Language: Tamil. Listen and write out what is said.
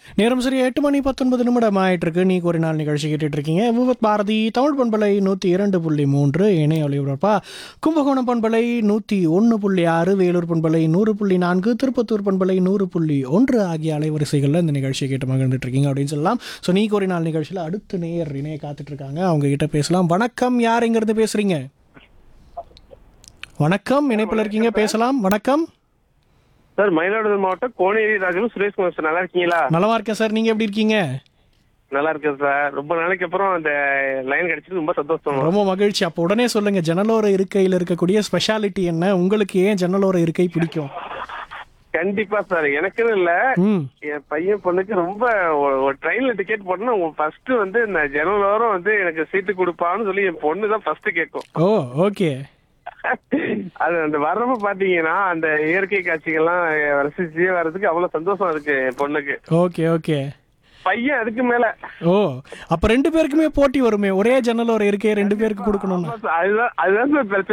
நேரம் சரி எட்டு மணி பத்தொன்பது நிமிடம் ஆயிட்டு இருக்கு நீ ஒரு நாள் நிகழ்ச்சி கேட்டுட்டு இருக்கீங்க விவத் பாரதி தமிழ் பண்பலை நூற்றி இரண்டு புள்ளி மூன்று இணைய ஒளிபரப்பா கும்பகோணம் பண்பலை நூற்றி ஒன்று புள்ளி ஆறு வேலூர் பண்பலை நூறு புள்ளி நான்கு திருப்பத்தூர் பண்பலை நூறு புள்ளி ஒன்று ஆகிய அலைவரிசைகளில் இந்த நிகழ்ச்சியை கேட்டு மகிழ்ந்துட்டு இருக்கீங்க அப்படின்னு சொல்லலாம் ஸோ நீ ஒரு நாள் நிகழ்ச்சியில் அடுத்த நேயர் இணைய காத்துட்டு இருக்காங்க அவங்க கிட்ட பேசலாம் வணக்கம் யார் இருந்து பேசுறீங்க வணக்கம் இணைப்பில் இருக்கீங்க பேசலாம் வணக்கம் சார் மயிலாடுதுறை மாவட்டம் கோனேரி ராஜன் சுரேஷ்குமார் சார் நல்லா இருக்கீங்களா நலமா இருக்கேன் சார் நீங்க எப்படி இருக்கீங்க நல்லா இருக்கேன் சார் ரொம்ப நாளைக்கு அப்புறம் அந்த லைன் கிடைச்சது ரொம்ப சந்தோஷம் ரொம்ப மகிழ்ச்சி அப்போ உடனே சொல்லுங்க ஜன்னலோர இருக்கையில் இருக்கக்கூடிய ஸ்பெஷாலிட்டி என்ன உங்களுக்கு ஏன் ஜன்னலோர இருக்கை பிடிக்கும் கண்டிப்பா சார் எனக்குன்னு இல்ல ம் என் பையன் பொண்ணுக்கு ரொம்ப ஒரு- ஒரு ட்ரெயின்ல டிக்கெட் போட்டோம்னா ஃபர்ஸ்ட் வந்து இந்த ஜனவரோரம் வந்து எனக்கு சீட்டு கொடுப்பான்னு சொல்லி என் பொண்ணு தான் ஃபர்ஸ்ட் கேட்கும் ஓ ஓகே அது அந்த வர்றப்ப பாத்தீங்கன்னா அந்த இயற்கை காட்சிகள்லாம் ரசிச்சு வர்றதுக்கு அவ்வளவு சந்தோஷம் இருக்கு என் பொண்ணுக்கு ஓகே ஓகே பையன் அதுக்கு மேல ஓ அப்ப ரெண்டு பேருக்குமே போட்டி வருமே ஒரே ஜன்னலோர இருக்கை ரெண்டு பேருக்கு கொடுக்கணும்னா ஆமா சார், அதுதான் அதுதான் சார் பிரச்சனை